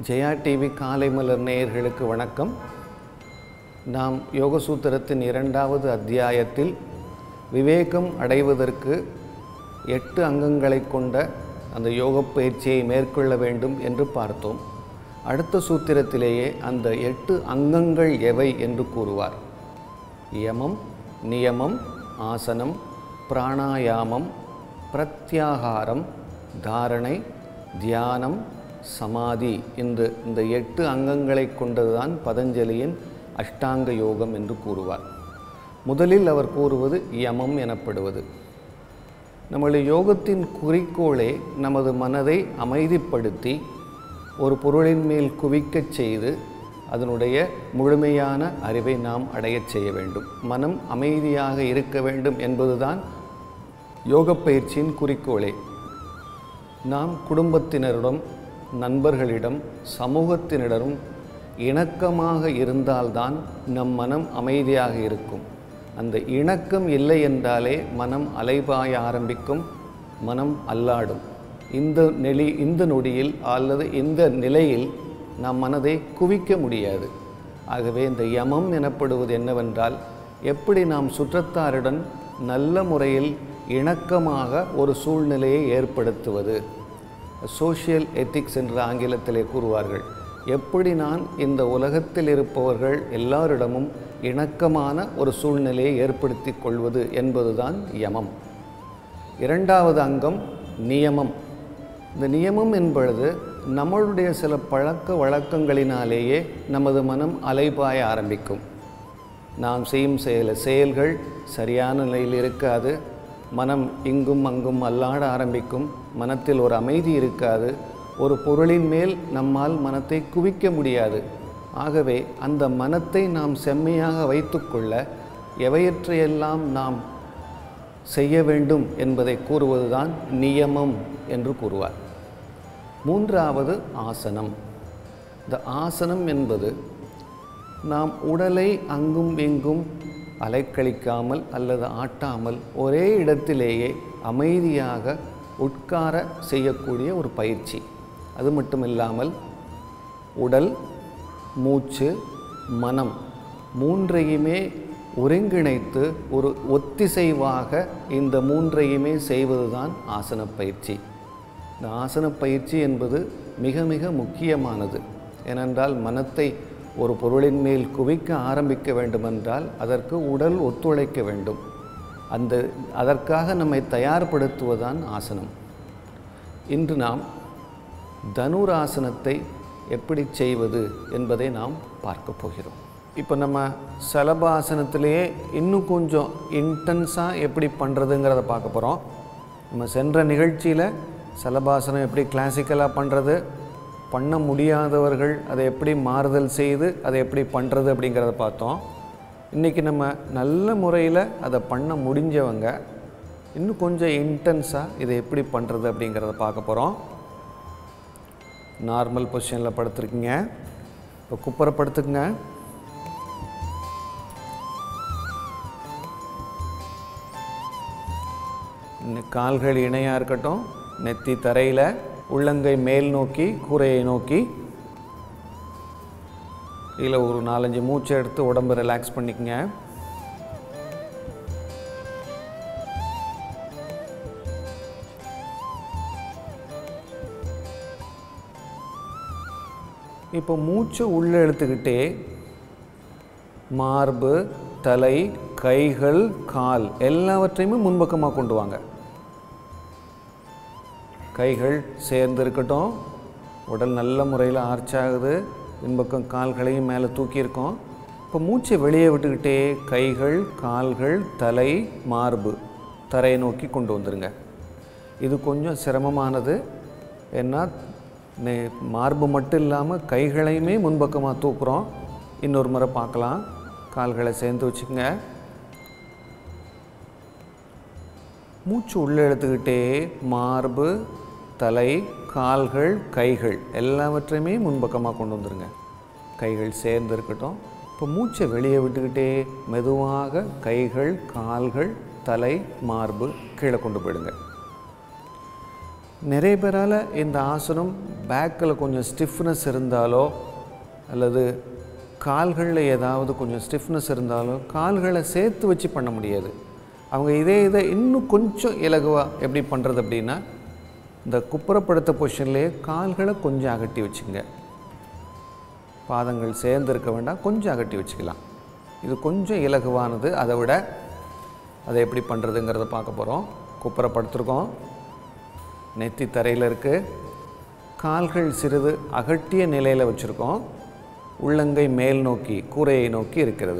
Jaya TV காலை மலர் நேயர்களுக்கு வணக்கம் நாம் யோகசூத்திரத்தின் இரண்டாவது அத்தியாயத்தில் விவேகம் அடைவதற்கு எட்டு அங்கங்களை கொண்ட அந்த யோகப் பயிற்சியை மேற்கொள்ள வேண்டும் என்று பார்த்தோம் அடுத்த சூத்திரத்திலேயே அந்த எட்டு அங்கங்கள் எவை என்று கூறுவார் யமம் நியமம் ஆசனம் பிராணாயாமம் பிரத்யாகாரம் தாரணை தியானம் சமாதி இந்த இந்த எட்டு அங்கங்களை கொண்டதுதான் பதஞ்சலியின் அஷ்டாங்க யோகம் என்று கூறுவார் முதலில் அவர் கூறுவது யமம் எனப்படுவது நம்முடைய யோகத்தின் குறிக்கோளே நமது மனதை அமைதிப்படுத்தி ஒரு பொருளின் மேல் குவிக்கச் செய்து அதனுடைய முழுமையான அறிவை நாம் அடையச் செய்ய வேண்டும் மனம் அமைதியாக இருக்க வேண்டும் என்பதுதான் யோகப் பயிற்சியின் குறிக்கோளே நாம் குடும்பத்தினரிடம் நண்பர்களிடம் சமூகத்தினரிடம் இணக்கமாக இருந்தால்தான் நம் மனம் அமைதியாக இருக்கும் அந்த இணக்கம் இல்லை என்றாலே மனம் அலைபாய ஆரம்பிக்கும் மனம் அல்லாடும் இந்த நெளி இந்த நொடியில் அல்லது இந்த நிலையில் நம் மனதை குவிக்க முடியாது ஆகவே இந்த யமம் எனப்படுவது என்னவென்றால் எப்படி நாம் சுற்றத்தாருடன் நல்ல முறையில் இணக்கமாக ஒரு சூழ்நிலையை ஏற்படுத்துவது சோஷியல் எத்திக்ஸ் என்று ஆங்கிலத்திலே கூறுவார்கள் எப்படி நான் இந்த உலகத்தில் இருப்பவர்கள் எல்லாரிடமும் இணக்கமான ஒரு சூழ்நிலையை ஏற்படுத்தி கொள்வது என்பதுதான் யமம் இரண்டாவது அங்கம் நியமம் இந்த நியமம் என்பது நம்மளுடைய சில பழக்க வழக்கங்களினாலேயே நமது மனம் அலைபாய ஆரம்பிக்கும் நாம் செய்யும் செயல செயல்கள் சரியான நிலையில் இருக்காது மனம் இங்கும் அங்கும் அல்லாட ஆரம்பிக்கும் மனத்தில் ஒரு அமைதி இருக்காது ஒரு பொருளின் மேல் நம்மால் மனத்தை குவிக்க முடியாது ஆகவே அந்த மனத்தை நாம் செம்மையாக வைத்துக்கொள்ள எவையற்றையெல்லாம் நாம் செய்ய வேண்டும் என்பதை கூறுவதுதான் நியமம் என்று கூறுவார் மூன்றாவது ஆசனம் இந்த ஆசனம் என்பது நாம் உடலை அங்கும் இங்கும் அலைக்கழிக்காமல் அல்லது ஆட்டாமல் ஒரே இடத்திலேயே அமைதியாக உட்கார செய்யக்கூடிய ஒரு பயிற்சி அது மட்டும் இல்லாமல் உடல் மூச்சு மனம் மூன்றையுமே ஒருங்கிணைத்து ஒரு ஒத்திசைவாக இந்த மூன்றையுமே செய்வதுதான் ஆசன பயிற்சி இந்த ஆசன பயிற்சி என்பது மிக மிக முக்கியமானது ஏனென்றால் மனத்தை ஒரு பொருளின் மேல் குவிக்க ஆரம்பிக்க வேண்டுமென்றால் அதற்கு உடல் ஒத்துழைக்க வேண்டும் அந்த அதற்காக நம்மை தயார்படுத்துவதுதான் ஆசனம் இன்று நாம் தனுராசனத்தை எப்படி செய்வது என்பதை நாம் பார்க்க போகிறோம் இப்போ நம்ம சலபாசனத்திலேயே இன்னும் கொஞ்சம் இன்டென்ஸாக எப்படி பண்ணுறதுங்கிறத பார்க்க போகிறோம் நம்ம சென்ற நிகழ்ச்சியில் சலபாசனம் எப்படி கிளாசிக்கலாக பண்ணுறது பண்ண முடியாதவர்கள் அதை எப்படி மாறுதல் செய்து அதை எப்படி பண்ணுறது அப்படிங்கிறத பார்த்தோம் இன்றைக்கி நம்ம நல்ல முறையில் அதை பண்ண முடிஞ்சவங்க இன்னும் கொஞ்சம் இன்டென்ஸாக இதை எப்படி பண்ணுறது அப்படிங்கிறத பார்க்க போகிறோம் நார்மல் பொசிஷனில் படுத்துருக்கீங்க இப்போ குப்பரை படுத்துக்குங்க கால்கள் இணையாக இருக்கட்டும் நெத்தி தரையில் உள்ளங்கை மேல் நோக்கி கூரையை நோக்கி இதில் ஒரு நாலஞ்சு மூச்சை எடுத்து உடம்பு ரிலாக்ஸ் பண்ணிக்கங்க இப்போ மூச்சு உள்ளே எடுத்துக்கிட்டே மார்பு தலை கைகள் கால் எல்லாவற்றையுமே முன்பக்கமாக கொண்டு வாங்க கைகள் சேர்ந்து இருக்கட்டும் உடல் நல்ல முறையில் ஆர்ச் ஆகுது பின்பக்கம் கால்களையும் மேலே தூக்கியிருக்கோம் இப்போ மூச்சை வெளியே விட்டுக்கிட்டே கைகள் கால்கள் தலை மார்பு தரையை நோக்கி கொண்டு வந்துடுங்க இது கொஞ்சம் சிரமமானது ஏன்னா மார்பு மட்டும் இல்லாமல் கைகளையுமே முன்பக்கமாக தூக்குறோம் இன்னொரு முறை பார்க்கலாம் கால்களை சேர்ந்து வச்சுக்கோங்க மூச்சு உள்ளே எடுத்துக்கிட்டே மார்பு தலை கால்கள் கைகள் எல்லாவற்றையுமே முன்பக்கமாக கொண்டு வந்துடுங்க கைகள் சேர்ந்து இருக்கட்டும் இப்போ மூச்சை வெளியே விட்டுக்கிட்டே மெதுவாக கைகள் கால்கள் தலை மார்பு கீழே கொண்டு போயிடுங்க நிறைய பேரால் இந்த ஆசனம் பேக்கில் கொஞ்சம் ஸ்டிஃப்னஸ் இருந்தாலோ அல்லது கால்களில் ஏதாவது கொஞ்சம் ஸ்டிஃப்னஸ் இருந்தாலோ கால்களை சேர்த்து வச்சு பண்ண முடியாது அவங்க இதே இதை இன்னும் கொஞ்சம் இலகுவாக எப்படி பண்ணுறது அப்படின்னா இந்த குப்புறப்படுத்த பொசிஷன்லேயே கால்களை கொஞ்சம் அகட்டி வச்சுங்க பாதங்கள் சேர்ந்து இருக்க வேண்டாம் கொஞ்சம் அகட்டி வச்சுக்கலாம் இது கொஞ்சம் இலகுவானது அதை விட அதை எப்படி பண்ணுறதுங்கிறத பார்க்க போகிறோம் குப்புறப்படுத்திருக்கோம் நெத்தி தரையில் இருக்குது கால்கள் சிறிது அகட்டிய நிலையில் வச்சுருக்கோம் உள்ளங்கை மேல் நோக்கி கூரையை நோக்கி இருக்கிறது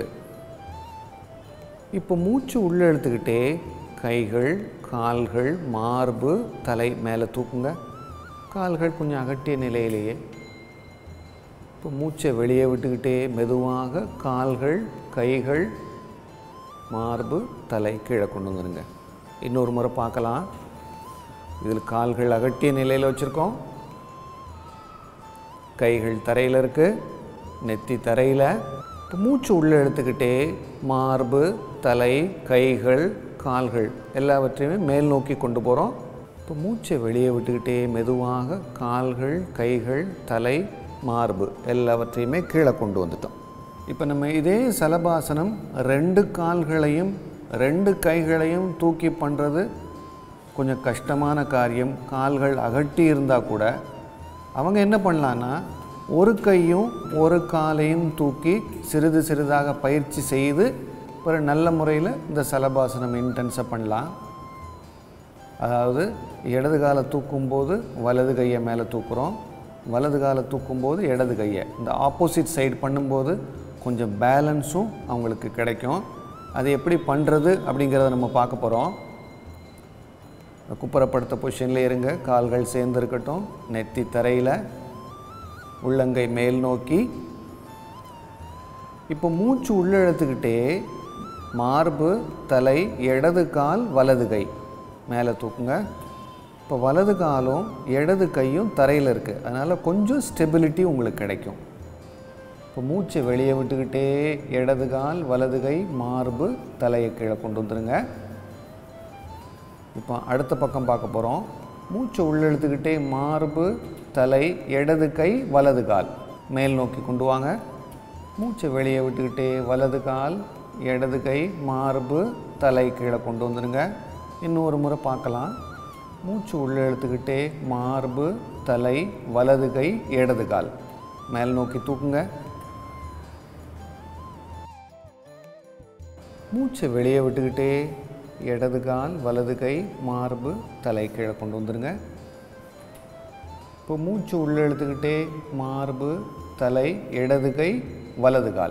இப்போ மூச்சு உள்ளே இழுத்துக்கிட்டே கைகள் கால்கள் மார்பு தலை மேலே தூக்குங்க கால்கள் கொஞ்சம் அகட்டிய நிலையிலேயே இப்போ மூச்சை வெளியே விட்டுக்கிட்டே மெதுவாக கால்கள் கைகள் மார்பு தலை கீழே கொண்டு வந்துருங்க இன்னொரு முறை பார்க்கலாம் இதில் கால்கள் அகட்டிய நிலையில் வச்சுருக்கோம் கைகள் தரையில் இருக்குது நெத்தி தரையில் இப்போ மூச்சு உள்ளே எடுத்துக்கிட்டே மார்பு தலை கைகள் கால்கள் எல்லாவற்றையுமே மேல் நோக்கி கொண்டு போகிறோம் இப்போ மூச்சை வெளியே விட்டுக்கிட்டே மெதுவாக கால்கள் கைகள் தலை மார்பு எல்லாவற்றையுமே கீழே கொண்டு வந்துட்டோம் இப்போ நம்ம இதே சலபாசனம் ரெண்டு கால்களையும் ரெண்டு கைகளையும் தூக்கி பண்ணுறது கொஞ்சம் கஷ்டமான காரியம் கால்கள் அகட்டி இருந்தால் கூட அவங்க என்ன பண்ணலான்னா ஒரு கையும் ஒரு காலையும் தூக்கி சிறிது சிறிதாக பயிற்சி செய்து ஒரு நல்ல முறையில் இந்த சலபாசனம் இன்டென்ஸாக பண்ணலாம் அதாவது இடது காலை தூக்கும்போது வலது கையை மேலே தூக்குறோம் வலது காலை தூக்கும்போது இடது கையை இந்த ஆப்போசிட் சைடு பண்ணும்போது கொஞ்சம் பேலன்ஸும் அவங்களுக்கு கிடைக்கும் அது எப்படி பண்ணுறது அப்படிங்கிறத நம்ம பார்க்க போகிறோம் குப்புறப்படுத்த பொசிஷனில் இருங்க கால்கள் சேர்ந்து இருக்கட்டும் நெத்தி தரையில் உள்ளங்கை மேல் நோக்கி இப்போ மூச்சு உள்ளே இழுத்துக்கிட்டே மார்பு தலை இடது கால் வலது கை மேலே தூக்குங்க இப்போ வலது காலும் இடது கையும் தரையில் இருக்குது அதனால் கொஞ்சம் ஸ்டெபிலிட்டி உங்களுக்கு கிடைக்கும் இப்போ மூச்சை வெளியே விட்டுக்கிட்டே இடது கால் வலது கை மார்பு தலையை கீழே கொண்டு வந்துருங்க இப்போ அடுத்த பக்கம் பார்க்க போகிறோம் மூச்சை உள்ளே இழுத்துக்கிட்டே மார்பு தலை இடது கை வலது கால் மேல் நோக்கி கொண்டு வாங்க மூச்சை வெளியே விட்டுக்கிட்டே வலது கால் இடது கை மார்பு தலை கீழே கொண்டு வந்துடுங்க இன்னொரு முறை பார்க்கலாம் மூச்சு உள்ளே இழுத்துக்கிட்டே மார்பு தலை வலது கை இடது கால் மேல் நோக்கி தூக்குங்க மூச்சை வெளியே விட்டுக்கிட்டே இடது கால் வலது கை மார்பு தலை கீழே கொண்டு வந்துடுங்க இப்போ மூச்சு உள்ளே இழுத்துக்கிட்டே மார்பு தலை இடது கை வலது கால்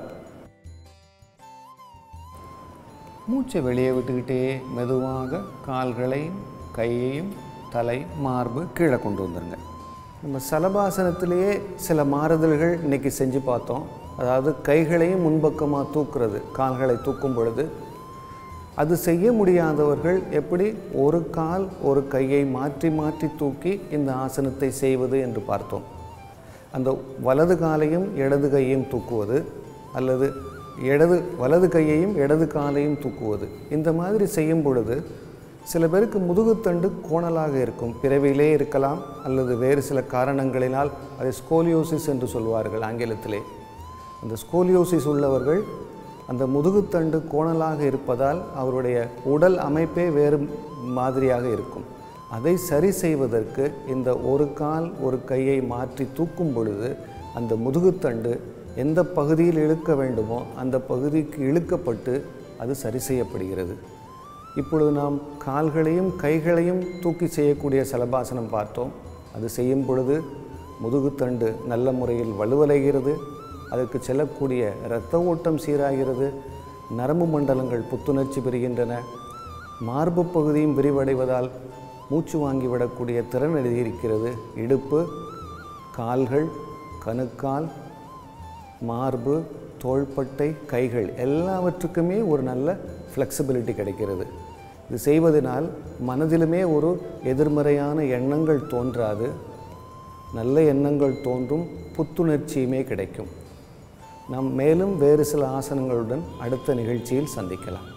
மூச்சை வெளியே விட்டுக்கிட்டே மெதுவாக கால்களையும் கையையும் தலை மார்பு கீழே கொண்டு வந்துருங்க நம்ம சலபாசனத்திலேயே சில மாறுதல்கள் இன்றைக்கி செஞ்சு பார்த்தோம் அதாவது கைகளையும் முன்பக்கமாக தூக்குறது கால்களை தூக்கும் பொழுது அது செய்ய முடியாதவர்கள் எப்படி ஒரு கால் ஒரு கையை மாற்றி மாற்றி தூக்கி இந்த ஆசனத்தை செய்வது என்று பார்த்தோம் அந்த வலது காலையும் இடது கையையும் தூக்குவது அல்லது இடது வலது கையையும் இடது காலையும் தூக்குவது இந்த மாதிரி செய்யும் பொழுது சில பேருக்கு முதுகுத்தண்டு கோணலாக இருக்கும் பிறவியிலே இருக்கலாம் அல்லது வேறு சில காரணங்களினால் அதை ஸ்கோலியோசிஸ் என்று சொல்வார்கள் ஆங்கிலத்திலே அந்த ஸ்கோலியோசிஸ் உள்ளவர்கள் அந்த முதுகுத்தண்டு கோணலாக இருப்பதால் அவருடைய உடல் அமைப்பே வேறு மாதிரியாக இருக்கும் அதை சரி செய்வதற்கு இந்த ஒரு கால் ஒரு கையை மாற்றி தூக்கும் பொழுது அந்த முதுகுத்தண்டு எந்த பகுதியில் இழுக்க வேண்டுமோ அந்த பகுதிக்கு இழுக்கப்பட்டு அது சரி செய்யப்படுகிறது இப்பொழுது நாம் கால்களையும் கைகளையும் தூக்கி செய்யக்கூடிய சலபாசனம் பார்த்தோம் அது செய்யும் பொழுது முதுகுத்தண்டு நல்ல முறையில் வலுவலைகிறது அதற்கு செல்லக்கூடிய இரத்த ஓட்டம் சீராகிறது நரம்பு மண்டலங்கள் புத்துணர்ச்சி பெறுகின்றன மார்பு பகுதியும் விரிவடைவதால் மூச்சு வாங்கிவிடக்கூடிய திறன் எழுதியிருக்கிறது இடுப்பு கால்கள் கணுக்கால் மார்பு தோள்பட்டை கைகள் எல்லாவற்றுக்குமே ஒரு நல்ல ஃப்ளெக்சிபிலிட்டி கிடைக்கிறது இது செய்வதனால் மனதிலுமே ஒரு எதிர்மறையான எண்ணங்கள் தோன்றாது நல்ல எண்ணங்கள் தோன்றும் புத்துணர்ச்சியுமே கிடைக்கும் நாம் மேலும் வேறு சில ஆசனங்களுடன் அடுத்த நிகழ்ச்சியில் சந்திக்கலாம்